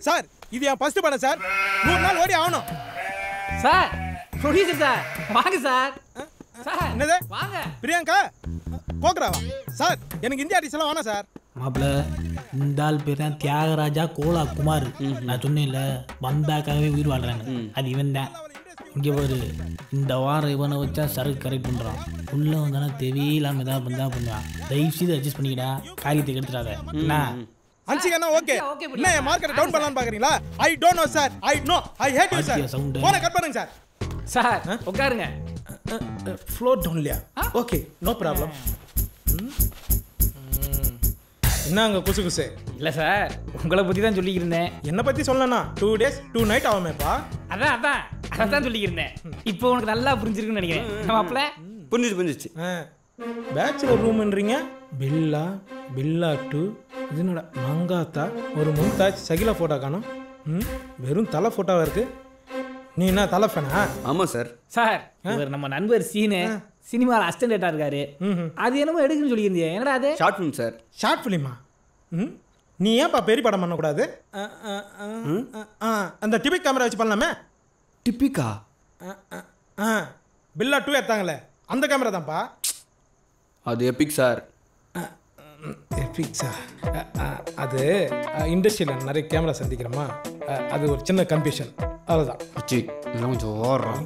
Sir இது என் first படம் sir நூறு நாள் ஓடி ஆகணும் சார் ப்ரொடியூசர் சார் வாங்க சார் சார் என்னது வாங்க பிரியங்கா கோக்ராவா சார் எனக்கு இந்தியா ஆர்டிஸ்ட் எல்லாம் வேணாம் சார் மாப்பிள்ள இந்த ஆள் பேர் தான் தியாகராஜா கோலா குமார் நான் சொன்னேன்ல வந்தாக்காகவே உயிர் வாழ்றாங்க அது இவன் தான் இங்கே பாரு இந்த வாரம் இவனை வச்சா சரக்கு கரெக்ட் பண்ணுறான் உள்ள வந்தானா தேவையில்லாம ஏதாவது பண்ணா பண்ணுவான் தயவு செய்து அட்ஜஸ்ட் பண்ணிக்கிடா காரியத்தை கெடுத்துடாத என்ன அன்சிகனா ஓகே okay, என்ன என் மார்க்கெட் டவுன் பண்ணலாம்னு பாக்குறீங்களா I don't know sir I know I hate you sir பாத்தியா sound? போன கட் பண்ணுங்க சார் சார் உட்காருங்க ஃப்ளோர் டவுன் இல்லையா ஓகே நோ ப்ராப்ளம் என்னங்க குசு குசு இல்லை சார் உங்களை பற்றி தான் சொல்லியிருந்தேன் என்ன பத்தி சொல்லணும்னா டூ டேஸ் டூ நைட் ஆகுமேப்பா அதான் அதான் அதான் தான் சொல்லியிருந்தேன் இப்போ உனக்கு நல்லா புரிஞ்சிருக்குன்னு நினைக்கிறேன் மாப்பிள்ள புரிஞ்சிச்சு புரிஞ்சிச்சு பேச்சுலர் ரூம்ன்றீங்க பில்லா பில்லா டூ இது என்னடா மங்காத்தா ஒரு மும்தாஜ் சகிலா ஃபோட்டோ காணும் ம் வெறும் தலை ஃபோட்டோவா இருக்கு நீ என்ன தலை ஃபேனா ஆமாம் சார் சார் இவர் நம்ம நண்பர் சீனு சினிமாவில் அசிஸ்டன்டேட்டாக இருக்காரு அது என்னமோ எடுக்குன்னு சொல்லியிருந்தியே என்னடா அது ஷார்ட் ஃபிலிம் சார் ஷார்ட் ஃபிலிமா ம் நீ ஏன்ப்பா பெரிய படம் பண்ணக்கூடாது அ, அ, அ, அ, அ, அந்த டிபிக் கேமரா வச்சு பண்ணலாமே டிப்பிக்கா அ, அ, அ, பில்லா டூ எடுத்தாங்களே அந்த கேமரா தான்ப்பா அது எப்பிக் சார் எபிக்ஸா அது இண்டஸ்ட்ரியில் நிறைய கேமரா சந்திக்கிறோமா அ, அது ஒரு சின்ன கன்ஃபியூஷன் அவ்வளோதான் அச்சி இதெல்லாம் கொஞ்சம் ஓடுறான்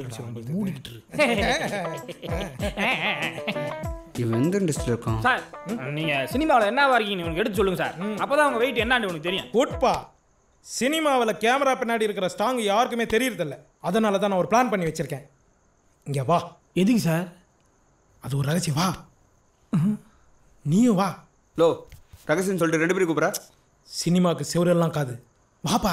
இவன் எந்த இண்டஸ்ட்ரியில் இருக்கான் சார் நீங்கள் சினிமாவில் என்னவா இருக்கீங்க உனக்கு எடுத்து சொல்லுங்க சார் அப்போ தான் உங்கள் வெயிட் என்னான்னு உனக்கு தெரியும் குட்பா சினிமாவில் கேமரா பின்னாடி இருக்கிற ஸ்டாங் யாருக்குமே தெரியறதில்ல அதனால தான் நான் ஒரு பிளான் பண்ணி வச்சிருக்கேன் இங்கே வா எதுக்கு சார் அது ஒரு ரகசியம் வா நீயும் வா லோ ரகசியம் சொல்லிட்டு ரெண்டு பேரும் கூப்பிட்றா சினிமாவுக்கு செவரெல்லாம் காது வாப்பா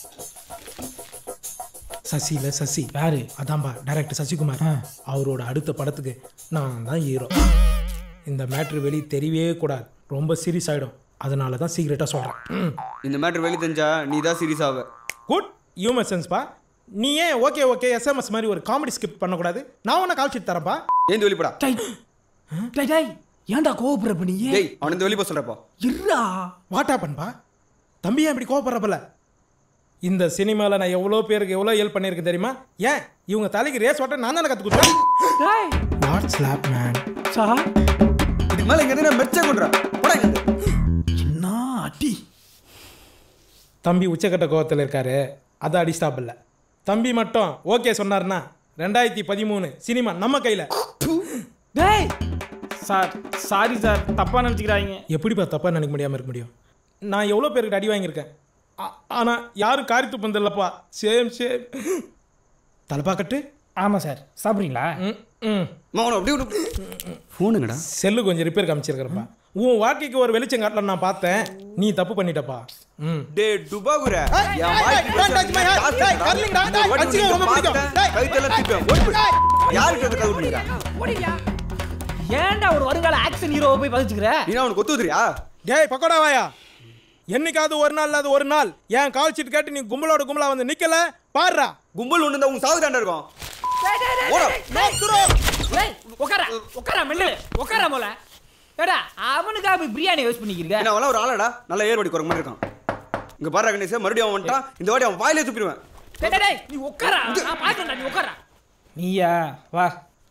சசில சசி யாரு அதான்பா டைரக்டர் சசிகுமார் அவரோட அடுத்த படத்துக்கு நான் தான் ஹீரோ இந்த மேட்ரு வெளியே தெரியவே கூடாது ரொம்ப சீரியஸ் ஆகிடும் அதனால தான் சீக்கிரட்டாக சொல்கிறேன் இந்த மேட்ரு வெளியே தெரிஞ்சா நீ தான் சீரியஸ் ஆவ குட் ஹியூமன் சென்ஸ்பா நீ ஏன் ஓகே ஓகே எஸ்எம்எஸ் மாதிரி ஒரு காமெடி ஸ்கிரிப்ட் பண்ணக்கூடாது நான் உன்னை கால் ஷீட் தரேன்ப்பா ஏந்து வெளிப்படா டேய் டேய், டேய் ஏன்டா கோவப்படுற இப்ப நீ டேய் அவன் இந்த வெளியே போக சொல்கிறப்பா இருடா வாட்டா பண்ணுப்பா தம்பி ஏன் இப்படி கோவப்படுறப்பல இந்த சினிமாவில் நான் எவ்வளோ பேருக்கு எவ்வளோ ஹெல்ப் பண்ணியிருக்கேன் தெரியுமா ஏன் இவங்க தலைக்கு ரேஸ் ஓட்ட நான் தானே கற்றுக் கொடுத்தேன் டேய் வாட் ஸ்லாப் மேன் சார் இதுக்கு மேலே இங்கே இருந்து நான் மெச்ச கொண்டுறேன் போடா இங்க இருந்து. என்ன அடி தம்பி உச்சக்கட்ட கோவத்தில் இருக்காரு அதை அடிஸ்டாப்பில்ல தம்பி மட்டும் ஓகே சொன்னார்னா ரெண்டாயிரத்தி பதிமூணு சினிமா நம்ம கையில் டேய் சார் சாரி சார் தப்பாக நினச்சிக்கிறாங்க எப்படிப்பா தப்பாக நினைக்க முடியாமல் இருக்க முடியும் நான் எவ்வளோ பேருக்கு அடி வாங்கியிருக்கேன் ஆனால் யாரும் காரி துப்பந்தில்லப்பா சேம் சேம் தலைப்பா கட்டு ஆமாம் சார் சாப்பிட்றீங்களா ம் ம் அம்மா, அவனை அப்படியே விடு ஃபோனுங்கடா செல்லு கொஞ்சம் ரிப்பேர் காமிச்சிருக்கிறப்பா உன் வாழ்க்கைக்கு ஒரு வெளிச்சம் காட்டல நான் பார்த்தேன் நீ தப்பு பண்ணிட்டப்பா ம் டே டுபாகுர ஏய், ஏய், ஏய், don't touch my hair. ஏய், கர்லிங்டா, டேய், வச்சுக்க, ரொம்ப பிடிக்கும். டேய், கைத்தெல்லாம் திருப்பேன் ஓடி போய் யாருக்கு அந்த கை விட்டுருக்கா ஏன்டா ஒரு வருங்கால ஆக்ஷன் ஹீரோவை போய் பதிச்சுக்கிற நீ அவனுக்கு ஒத்து வந்துறியா டேய் பக்கோடா வாயா என்னைக்காவது ஒரு நாள் இல்லாத ஒரு நாள் என் கால் ஷீட் கேட்டு நீ கும்பலோட கும்பலா வந்து நிக்கல பாருடா கும்பல் ஒன்று இருந்தால் உங்க சாவு தாண்டா இருக்கும் ஓடா உட்காரா உட்காரா மெல்லு உட்காரா போல ஏடா அவனுக்கா போய் பிரியாணி யூஸ் பண்ணிக்கிறீங்க என்ன அவன் ஒரு ஆளாடா நல்ல ஏர்வாடி குறைக்க மாதிரி இருக்கான் இங்க பாரு கணேச மறுபடியும் அவன் வந்துட்டான் இந்த வாட்டி அவன் வாயிலே துப்பிடுவேன் டேய், டேய், டேய், நீ உட்காரா நான் பாக்கறேன் நீ உட்காரா நீயா வா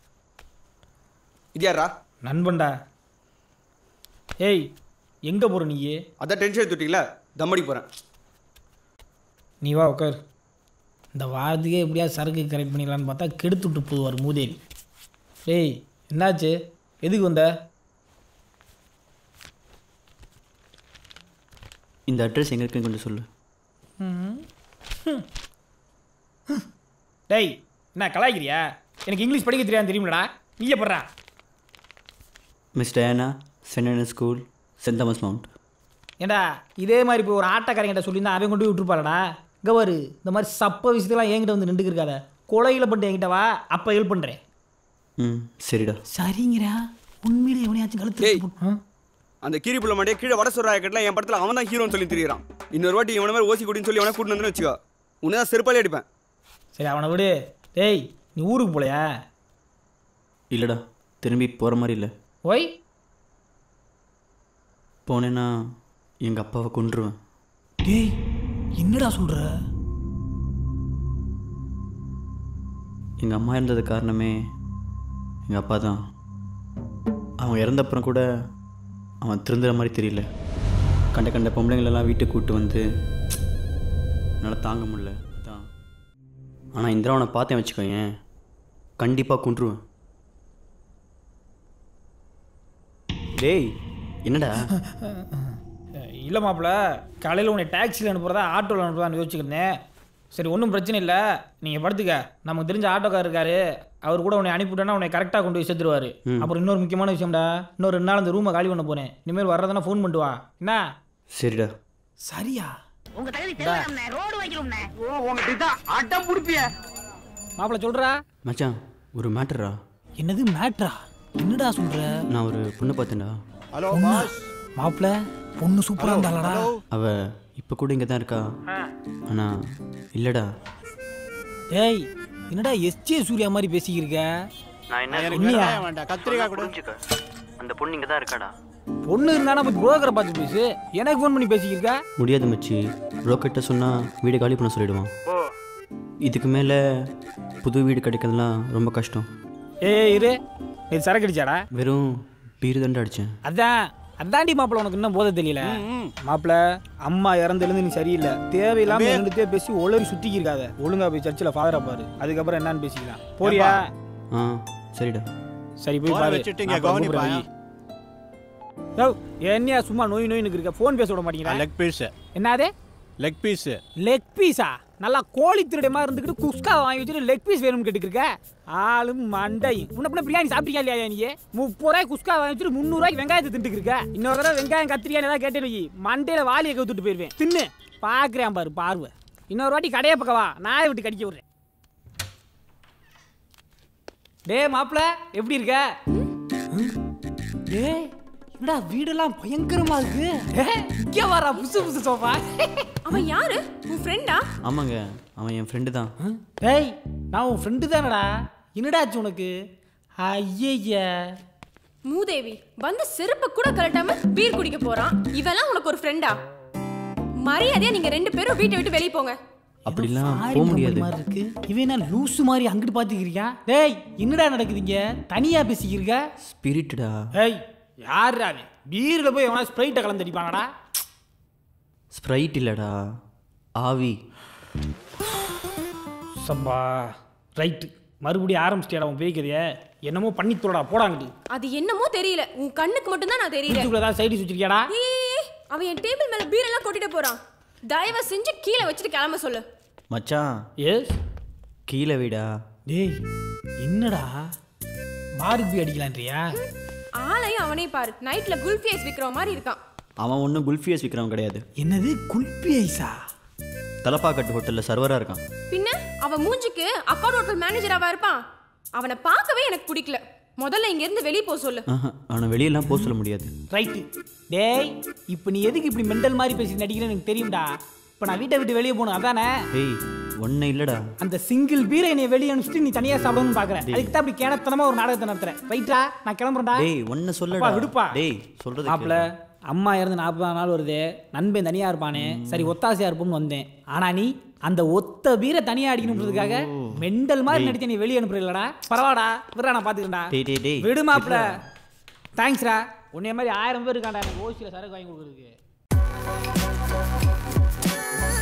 இது யாரா நண்பன்டா ஏய் எங்க போற நீ அதான் டென்ஷன் எடுத்துட்டீங்களா தம்மடி போறேன் நீ வா உட்கார் இந்த வாரத்துக்கே எப்படியா சரக்கு கரெக்ட் பண்ணிடலான்னு பார்த்தா கெடுத்து விட்டு போவார் மூதேவி டேய் என்னாச்சு எதுக்கு வந்த இந்த அட்ரஸ் எங்கே இருக்குன்னு கொஞ்சம் சொல்லு டேய் என்ன கலாய்க்கிறியா எனக்கு இங்கிலீஷ் படிக்க தெரியாது தெரியுமிலடா நீயே படுறா miss Diana saint Anne's school saint Thomas mount ஏண்டா இதே மாதிரி இப்போ ஒரு ஆட்டக்காரங்கிட்ட சொல்லியிருந்தா அவன் கொண்டு போய் விட்டுருப்பாளடா இங்கே பாரு இந்த மாதிரி சப்ப விஷயத்தெல்லாம் என்கிட்ட வந்து நின்றுக்கு இருக்காத கொலையில் பண்ணிட்டு என்கிட்ட வா அப்போ ஹெல்ப் பண்ணுறேன் ம் சரிடா சரிங்கிறா உண்மையிலே எவனையாச்சும் கழுத்து டேய். போட்டு- ஆ? அந்த கீரி புள்ள மாட்டே கீழே வட சொல்ற கட்டலாம் என் படத்துல அவன் தான் ஹீரோன்னு சொல்லி திரியிறான் இன்னொரு வாட்டி இவன மாதிரி ஓசி குடின்னு சொல்லி அவனை கூட்டு வந்து வச்சுக்கோ உன்னை தான் செருப்பாலே அடிப்பேன் சரி அவனை விடு டேய் நீ ஊருக்கு போலையா இல்லைடா திரும்பி போகிற மாதிரி இல்லை ஒய் போனேன்னா எங்கள் அப்பாவை கொன்றுவேன் டேய் என்னடா சொல்ற எங்கள் அம்மா இருந்தது காரணமே எங்கள் அப்பா தான் அவன் இறந்தப்புறம் கூட அவன் திருந்துற மாதிரி தெரியல கண்ட கண்ட பொம்பளைங்களெல்லாம் வீட்டுக்கு கூப்பிட்டு வந்து என்னால் தாங்க முடியல அதான் ஆனால் இந்திராவனை பார்த்தேன் வச்சுக்கோயேன் கண்டிப்பாக கொன்றுவேன் டேய் என்னடா இல்லை மாப்பிள்ள காலையில் உன்னை டாக்ஸியில் அனுப்புறதா ஆட்டோவில் அனுப்புறதான்னு யோசிச்சுக்கிருந்தேன் சரி ஒன்றும் பிரச்சனை இல்லை நீங்கள் படுத்துக்க நமக்கு தெரிஞ்ச ஆட்டோக்கார் இருக்காரு அவர் கூட உன்னை அனுப்பிவிட்டேன்னா உன்னை கரெக்டாக கொண்டு போய் சேர்த்துருவாரு அப்புறம் இன்னொரு முக்கியமான விஷயம்டா இன்னொரு ரெண்டு நாள் அந்த ரூமை காலி பண்ண போனேன் இனிமேல் வர்றதுனா ஃபோன் பண்ணிட்டு வா என்ன சரிடா சரியா உங்க தகுதி தெரியாம ரோடு வைக்கிறோம்னே மாப்பிள்ள சொல்கிறா மச்சான் ஒரு மேட்டரா என்னது மேட்ரா என்னடா சொல்ற நான் ஒரு பொண்ணு பார்த்தேன்டா மாப்பிள பொண்ணு சூப்பரா இருந்தாளடா அவ இப்போ கூட இங்கே தான் இருக்கா ஆனால் இல்லைடா டேய் என்னடா எஸ்ஜே சூர்யா மாதிரி பேசிக்கிருக்க நான் என்ன உண்மையா புரிஞ்சுக்க அந்த பொண்ணு இங்கே தான் இருக்காடா பொண்ணு இருந்தானா போய் புரோக்கரை பார்த்து பேசு எனக்கு ஃபோன் பண்ணி பேசிக்கிருக்க முடியாது மச்சி ப்ரோக்கர்கிட்ட சொன்னால் வீடு காலி பண்ண சொல்லிடுவான் இதுக்கு மேலே புது வீடு கிடைக்கிறதுலாம் ரொம்ப கஷ்டம் ஏய் இரு நீ சரக்கு அடிச்சாடா வெறும் பீரு தண்டை அடித்தேன் அதான் அதாண்டி மாப்பிள்ள உனக்கு இன்னும் போத தெரியல மாப்பிள்ள அம்மா இறந்துலேருந்து நீ சரியில்லை தேவையில்லாம இருந்துட்டே பேசி ஒளரி சுத்திக்கி இருக்காத ஒழுங்கா போய் சர்ச்சில் ஃபாதரா பாரு அதுக்கப்புறம் என்னன்னு பேசிக்கலாம் போறியா ஆ சரிடா சரி போய் பாரு நான் அப்புறம் கூப்பிடுறேன் வை. யோவ், என்னையா சும்மா நோய் நோயின்னு இருக்க ஃபோன் பேச விட மாட்டேங்கிறேன் லெக் பீஸ் என்னது லெக் பீஸ் லெக் பீஸா நல்லா கோழி திருடைய மாதிரி இருந்துக்கிட்டு குஸ்கா வாங்கி வச்சுட்டு லெக் பீஸ் வேணும்னு கேட்டுக்கிருக்க ஆளும் மண்டையும் முன்ன பின்ன பிரியாணி சாப்பிட்டீங்க இல்லையா நீ முப்பது ரூபாய் குஸ்கா வாங்கி வச்சுட்டு முந்நூறுவாய்க்கு வெங்காயத்தை தின்ட்டுக்கு இருக்க இன்னொரு தடவை வெங்காயம் கத்திரிக்காய் ஏதாவது கேட்டேன்னு வை மண்டையில வாலியை கவுத்துட்டு போயிருவேன் தின்னு பார்க்குறேன் பாரு பார்வை இன்னொரு வாட்டி கடையை பக்கவா நாயை விட்டு கடிக்க விடுறேன் டே மாப்பிள எப்படி இருக்க டே என்னடா வீடெல்லாம் பயங்கரமா இருக்கு ஏ, இங்க வாரா புதுசு புதுசு சோஃபா அவன் யாரு உன் ஃப்ரெண்டா ஆமாங்க அவன் என் ஃப்ரெண்டு தான் டேய் நான் உன் ஃப்ரெண்டு தானடா என்னடாச்சு உனக்கு ஐயய்ய மூதேவி வந்து செருப்ப கூட கழட்டாம பீர் குடிக்க போறான் இவெல்லாம் உனக்கு ஒரு ஃப்ரெண்டா மரியாதையா நீங்க ரெண்டு பேரும் வீட்டை விட்டு வெளிய போங்க அப்படிலாம் போக முடியாது மாதிரி இருக்கு இவன் என்ன லூசு மாதிரி அங்கிட்டு பார்த்துக்கிறியா டேய் என்னடா நடக்குதுங்க தனியா பேசிக்கிறீங்க ஸ்பிரிட்டடா ஏய் யாருடா அவன் பீரில் போய் எவனா ஸ்ப்ரைட்டை கலந்து அடிப்பானடா ஸ்ப்ரைட் இல்லைடா ஆவி சம்பா ரைட்டு மறுபடியும் ஆரம்பிச்சிட்டியாடா உன் பேய்க்கதைய என்னமோ பண்ணி தொலைடா போடாங்கிட்டு அது என்னமோ தெரியல உன் கண்ணுக்கு மட்டும் தான் நான் தெரியல ஃப்ரிட்ஜுக்குள்ள ஏதாவது சைடு வச்சிருக்கியாடா ஏய் அவன் என் டேபிள் மேல பீர் எல்லாம் கொட்டிட்டு போறான் தயவு செஞ்சு கீழே வச்சுட்டு கிளம்ப சொல்லு மச்சான் எஸ் கீழே வீடா டேய் என்னடா பார்பி அடிக்கலான்றியா ஆளையும் அவனே பாரு நைட்ல குல்ஃபி ஐஸ் விக்கிற மாதிரி இருக்கான் அவன் ஒன்றும் குல்ஃபியஸ் விற்கிறவன் கிடையாது என்னது குல்பி ஐஸா தலப்பாக்கட்டு ஹோட்டலில் சர்வராக இருக்கான் பின்ன அவன் மூஞ்சிக்கு அக்கௌண்ட் ஹோட்டல் மேனேஜராவா இருப்பான் அவனை பார்க்கவே எனக்கு பிடிக்கல முதல்ல இங்க இருந்து வெளியே போக சொல்லு ஆஹா, அவனை வெளியெல்லாம் போக சொல்ல முடியாது ரைட்டு டேய் இப்போ நீ எதுக்கு இப்படி மெண்டல் மாதிரி பேசி நடிக்கிறேன்னு எனக்கு தெரியும்டா இப்போ நான் வீட்டை விட்டு வெளியே போகணும் அதானே ஏய் ஒன்றும் இல்லைடா அந்த சிங்கிள் பீரை என்னை வெளியே அனுப்பிச்சிட்டு நீ தனியாக சாப்பிடணும்னு பார்க்குறேன் அதுக்கு தான் அப்படி கிணத்தனமா ஒரு நாடகத்தை நடத்துறேன் ரைட்டா நான் கிளம்புறேன்டா டேய் ஒன்று அப்பா, சொல்லடா விடுப்பா டேய் சொல்றது மாப்பிள அம்மா இறந்து நாற்பது நாள் வருது நண்பன் தனியா இருப்பானே சரி ஒத்தாசையா இருப்போம்னு வந்தேன் ஆனா நீ அந்த ஒத்த பீரை தனியா அடிக்கணுன்றதுக்காக மெண்டல் மாதிரி நடிச்சு நீ வெளியே அனுப்புறீங்களடா பரவாடா விடுறா நான் பாத்துக்கிறேன்டா டேய் டேய் டேய் விடு மாப்பிள தேங்க்ஸ்ரா உன்னைய மாதிரி ஆயிரம் பேர் இருக்காண்டா எனக்கு ஓசியில் சரக்கு வாங்கி கொடுக்குறதுக்கு